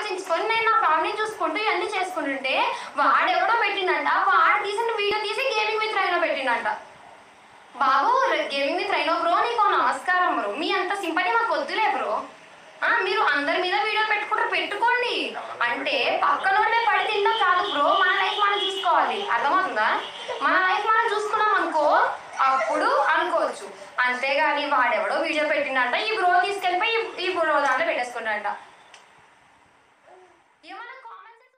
సంపాదించుకొని నేను నా ఫ్యామిలీ చూసుకుంటూ ఇవన్నీ చేసుకుంటుంటే వాడెవడో పెట్టిండంట వాడు తీసిన వీడియో తీసి గేమింగ్ విత్ రైనో పెట్టిండంట బాబు గేమింగ్ విత్ రైనో బ్రో నీకు నమస్కారం బ్రో మీ అంత సింపతి మాకు వద్దులే బ్రో ఆ, మీరు అందరి మీద వీడియో పెట్టుకుంటారు పెట్టుకోండి అంటే పక్కనోడే పడి తింటా కాదు బ్రో మన లైఫ్ మనం చూసుకోవాలి అర్థమవుతుందా మన లైఫ్ మనం చూసుకున్నాం అనుకో అప్పుడు అనుకోవచ్చు అంతేగాని వాడెవడో వీడియో పెట్టిండంట ఈ బ్రో తీసుకెళ్ళిపోయి ఈ- ఈ బ్రో దాంట్లో పెట్టేసుకున్నాడంట ఏమన్నా comments?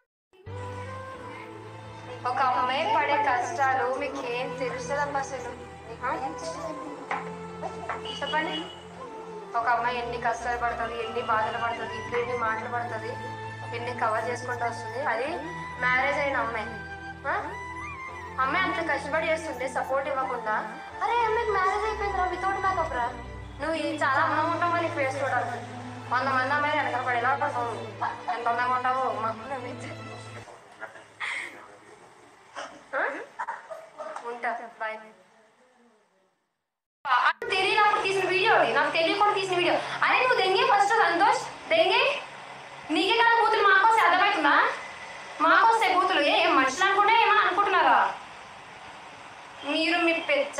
ఒక అమ్మాయి పడే కష్టాలు మీకు ఏం తెలుస్తుందమ్మా అసలు ఆ? చెప్పండి ఒక అమ్మాయి ఎన్ని కష్టాలు పడుతుంది ఎన్ని బాధలు పడుతుంది ఇంట్లో ఎన్ని మాటలు పడుతుంది ఎన్ని కవర్ చేసుకుంటూ వస్తుంది అది మ్యారేజ్ అయిన అమ్మాయి ఆ? అమ్మాయి అంత కష్టపడి చేస్తుంటే సపోర్ట్ ఇవ్వకుండా అరే అమ్మాయికి మ్యారేజ్ అయిపోయిందిరా వితౌట్ మేకప్ రా నువ్వు ఈ చాలా అందంగా ఉంటావు నీ ఫేస్ చూడాలి వంద మంది అమ్మాయి వెనకాల పడేలా ఉంటావు ఎంత అందంగా ఉంటావో మా ఆ? ఉంటా బాయ్ తెలియనప్పుడు తీసిన వీడియో అది. నాకు తెలియకుండా తీసిన వీడియో అరే నువ్వు దెంగే ఫస్ట్ సంతోష్ దెంగే నీకే కదా కూతురు మాకు వస్తే అర్థమవుతుందా మాకు వస్తే కూతురు ఏ ఏం మనుషులు అనుకుంటే ఏమని అనుకుంటున్నారా మీరు మీ పెచ్చ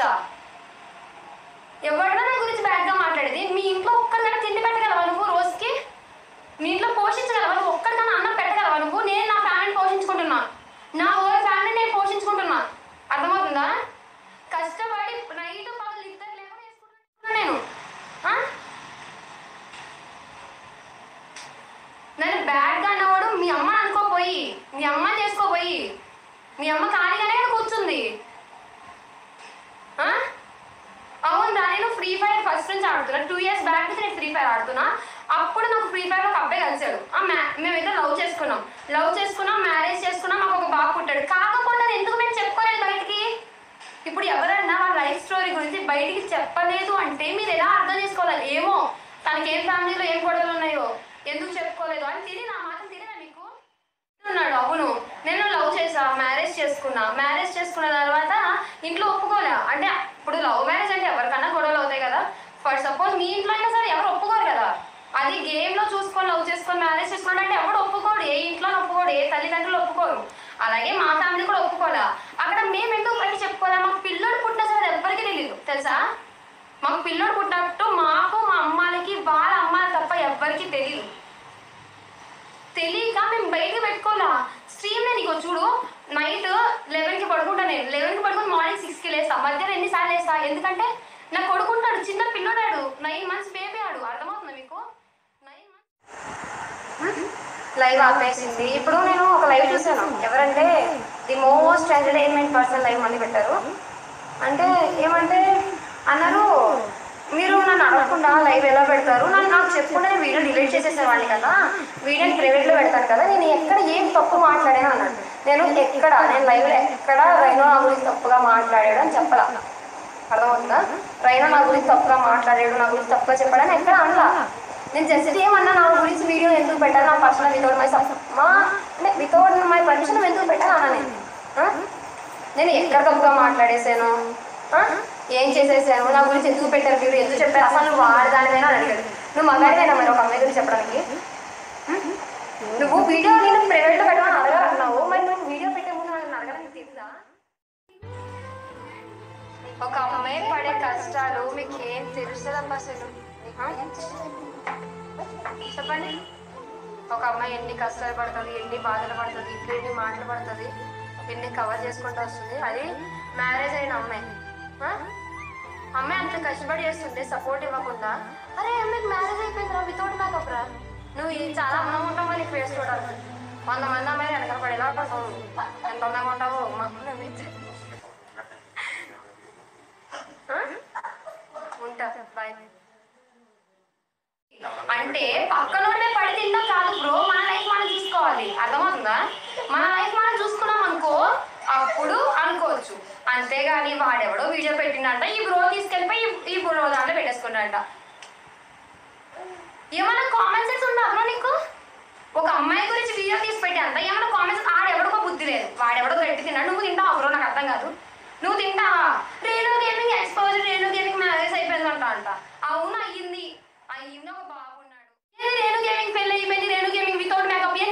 ఎవరైనా నా గురించి బ్యాడ్గా మాట్లాడేది మీ ఇంట్లో ఒక్కరికైనా తిండి పెట్టగలవా నువ్వు రోజుకి మీ ఇంట్లో పోషించగలవా నువ్వు ఒక్కరికైనా అన్నం పెట్టగలవా నువ్వు నేను నా ఫ్యామిలీని పోషించుకుంటున్నా నా ఓవర్ ఫ్యామిలీ నేను పోషించుకుంటున్నా అర్థమవుతుందా కష్టపడి నైట్ పగలు ఇద్దరు లేకుండా వేసుకుంటున్నా నేను ఆ? నన్ను బ్యాడ్గా అన్నవాడు మీ అమ్మ అనుకోపోయి మీ అమ్మ చేసుకోపోయి మీ అమ్మ ఖాళీగానే ఇక్కడ కూర్చుంది ఆ? అవునా నేను ఫ్రీ ఫైర్ ఫస్ట్ నుంచి ఆడుతున్నా టూ ఇయర్స్ బ్యాక్ నుంచి నేను ఫ్రీ ఫైర్ ఆడుతున్నా అప్పుడు నాకు ఫ్రీ ఫైర్ ఒక అబ్బాయి కలిసాడు ఆ మ్యా మేమైతే లవ్ చేసుకున్నాం లవ్ చేసుకున్నాం మ్యారేజ్ చేసుకున్నాం మాకు ఒక బాబు పుట్టాడు కాకపోతే నేను ఎందుకు నేను చెప్పుకోలేదు బయటికి ఇప్పుడు ఎవరైనా వాళ్ళ లైఫ్ స్టోరీ గురించి బయటికి చెప్పలేదు అంటే మీరు ఎలా అర్థం చేసుకోవాలి ఏమో తనకి ఏం ఫ్యామిలీలో ఏం గొడవలు ఉన్నాయో ఎందుకు చెప్పుకోలేదు అని తిని నా మాట తిరిగా మీకు ఉన్నాడు అవును నేను లవ్ చేసా మ్యారేజ్ చేసుకున్నా మ్యారేజ్ చేసుకున్న తర్వాత ఇంట్లో ఒప్పుకోలే అంటే ఇప్పుడు లవ్ మ్యారేజ్ అంటే ఎవరికన్నా గొడవలు అవుతాయి కదా ఫర్ సపోజ్ మీ ఇంట్లో అయినా సరే ఎవరు ఒప్పుకోరు కదా అది గేమ్ లో చూసుకొని లవ్ చేసుకొని మ్యారేజ్ చేసుకున్నాడు అంటే ఎవడు ఒప్పుకోడు ఏ ఇంట్లో ఒప్పుకోడు ఏ తల్లిదండ్రులు ఒప్పుకోరు అలాగే మా ఫ్యామిలీ కూడా ఒప్పుకోలే అక్కడ మేము ఎందుకు బయట చెప్పుకోలే మాకు పిల్లోడు పుట్టిన సరే అది ఎవ్వరికీ తెలియదు తెలుసా మాకు పిల్లోడు పుట్టినట్టు మాకు మా అమ్మాలకి వాళ్ళ అమ్మాయి తప్ప ఎవ్వరికీ తెలియదు తెలియక మేము బయటకు పెట్టుకోవాలా స్ట్రీమ్ నేను ఇగో చూడు నైట్ లెవెన్కి పడుకుంటా నేను లెవెన్కి పడుకుని మార్నింగ్ సిక్స్కి లేస్తా మధ్యాహ్నం ఎన్నిసార్లు లేస్తా ఎందుకంటే నా కొడుకుంటాడు చిన్న పిల్లడాడు నైన్ మంత్స్ బేబీ ఆడు అర్థమవుతుందా మీకు నైన్ లైవ్ ఆపేసింది ఇప్పుడు నేను ఒక లైవ్ చూసాను ఎవరంటే the most entertainment person live మళ్ళీ పెట్టారు అంటే ఏమంటే అన్నారు మీరు నన్ను అడగకుండా లైవ్ ఎలా పెడతారు నన్ను నాకు చెప్పకుండా నేను వీడియో డిలీట్ చేసేసేవాడిని కదా వీడియోని ప్రైవేట్లో పెడతాను కదా నేను ఎక్కడ ఏం తప్పు మాట్లాడాను అన్నాడు నేను ఎక్కడ నేను లైవ్లో ఎక్కడ రైనో నా గురించి తప్పుగా మాట్లాడాడు అని చెప్పలా అర్థమవుతుందా రైనా నా గురించి తప్పుగా మాట్లాడాడు నా గురించి తప్పుగా చెప్పాడని ఎక్కడ అనలా నేను జస్ట్ ఏమన్నా నా గురించి వీడియో ఎందుకు పెట్టాను నా పర్సనల్ వితౌట్ మై మా అంటే వితౌట్ మై పర్మిషన్ ఎందుకు పెట్టాను అన్నా నేను ఆ? నేను ఎక్కడ తప్పుగా మాట్లాడేశాను ఆ? ఏం చేసేసాను నా గురించి ఎందుకు పెట్టారు వీడియో ఎందుకు చెప్పారు అసలు నువ్వు ఆడదానివైనా అని అడిగాడు నువ్వు మగాడివైనా మరి ఒక అమ్మాయి గురించి చెప్పడానికి ఉం? నువ్వు వీడియో నేను ప్రైవేట్లో పెట్టమని అడగాలన్నావు మరి నువ్వు వీడియో పెట్టే ముందు నన్ను అడగడానికి తెలుసా ఒక అమ్మాయి పడే కష్టాలు మీకు ఏం తెలుస్తుందమ్మా అసలు ఆ? చెప్పండి ఒక అమ్మాయి ఎన్ని కష్టాలు పడుతుంది ఎన్ని బాధలు పడుతుంది ఇంట్లో ఎన్ని మాటలు పడుతుంది ఎన్ని కవర్ చేసుకుంటూ వస్తుంది అది మ్యారేజ్ అయిన అమ్మాయి ఆ? అమ్మాయి అంత కష్టపడి చేస్తుంటే సపోర్ట్ ఇవ్వకుండా అరే అమ్మాయికి మ్యారేజ్ అయిపోయిందిరా వితౌట్ మేకప్ రా నువ్వు ఈ చాలా అందంగా ఉంటావు నీ ఫేస్ చూడాలి వంద మంది అమ్మాయి వెనకాల పడేలా ఉంటావు ఎంత అందంగా ఉంటావో మా ఆ? ఉంటా బాయ్ అంటే పక్కనోడే పడి తింటా కాదు బ్రో మన లైఫ్ మనం చూసుకోవాలి అర్థమవుతుందా మన లైఫ్ మనం చూసుకున్నాం అనుకో అప్పుడు అనుకోవచ్చు అంతేగాని వాడెవడో వీడియో పెట్టిండంట ఈ బ్రో తీసుకెళ్ళిపోయి ఈ- ఈ బ్రో దాంట్లో పెట్టేసుకున్నాడంట ఏమైనా కామన్ సెన్స్ ఉందా బ్రో నీకు ఒక అమ్మాయి గురించి వీడియో తీసి పెట్టాంత ఏమైనా కామెంట్స్ ఆడెవడికో బుద్ధి లేదు వాడెవడో గట్టి తిన్నాడు నువ్వు తింటావా బ్రో నాకు అర్థం కాదు నువ్వు తింటావా Renu gaming exposure Renu gaming marriage అయిపోయిందంట అంట అవును అయ్యింది అయ్యింది ఒక బాబు ఉన్నాడు ఏంది రేణు గేమింగ్ పెళ్ళి అయిపోయింది రేణు గేమింగ్ వితౌట్ మేకప్ ఏంది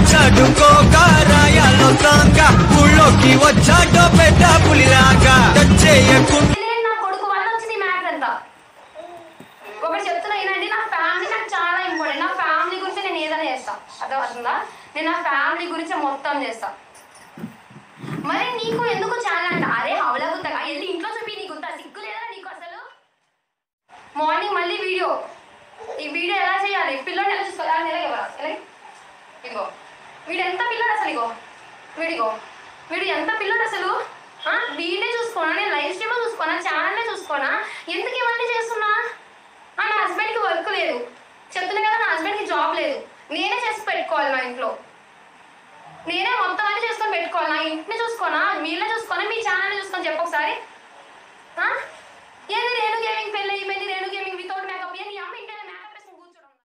చదువుకోక రాయాలో సాంగ ఊళ్ళోకి వచ్చాడో పెద్ద పులిలాగా టచ్ చేయకుండా నేను నా కొడుకు వల్ల వచ్చింది మ్యాటర్ అంతా ఒకటి చెప్తున్నా ఏంటంటే నా ఫ్యామిలీ నాకు చాలా ఇంపార్టెంట్ నా ఫ్యామిలీ గురించి నేను ఏదైనా చేస్తా అర్థమవుతుందా నేను నా ఫ్యామిలీ గురించి మొత్తం చేస్తా మరి నీకు ఎందుకు చాలా అంట అరే హవల గుత్తగా వెళ్ళి ఇంట్లో చూపి నీకు గుత్త సిగ్గు లేదా నీకు అసలు మార్నింగ్ మళ్ళీ వీడియో ఈ వీడియో ఎలా చేయాలి పిల్లోని ఎలా చూసుకోవాలి ఎలా ఎలా ఇవ్వాలి ఎలా ఇగో వీడు ఎంత పిల్లోడు అసలు ఇగో వీడిగో వీడు ఎంత పిల్లోడు అసలు ఆ, వీడే చూసుకోనా నేను లైవ్ స్ట్రీమ్ చూసుకోనా ఛానల్లో చూసుకోనా ఎందుకు ఇవన్నీ చేస్తున్నా